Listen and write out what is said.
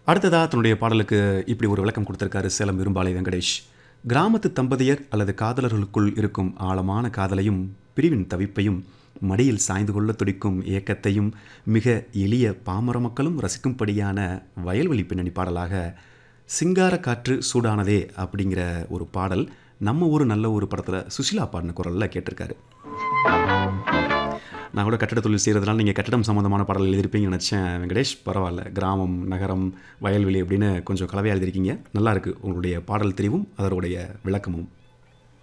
அடுத்ததாக தன்னுடைய பாடலுக்கு இப்படி ஒரு விளக்கம் கொடுத்திருக்காரு சேலம் விரும்பாலை வெங்கடேஷ் கிராமத்து தம்பதியர் அல்லது காதலர்களுக்குள் இருக்கும் ஆழமான காதலையும் பிரிவின் தவிப்பையும் மடியில் சாய்ந்து கொள்ள துடிக்கும் ஏக்கத்தையும் மிக எளிய பாமர மக்களும் ரசிக்கும்படியான வயல்வெளி பின்னணி பாடலாக சிங்கார காற்று சூடானதே அப்படிங்கிற ஒரு பாடல் நம்ம ஊர் நல்ல ஒரு படத்தில் சுசிலா பாடின குரலில் கேட்டிருக்காரு நான் கூட கட்டட தொழில் செய்கிறதுனால நீங்கள் கட்டடம் சம்மந்தமான பாடல் எழுதியிருப்பீங்கன்னு நினச்சேன் வெங்கடேஷ் பரவாயில்ல கிராமம் நகரம் வயல்வெளி அப்படின்னு கொஞ்சம் கலவையாக எழுதியிருக்கீங்க நல்லா இருக்கு உங்களுடைய பாடல் தெரிவும் அதனுடைய விளக்கமும்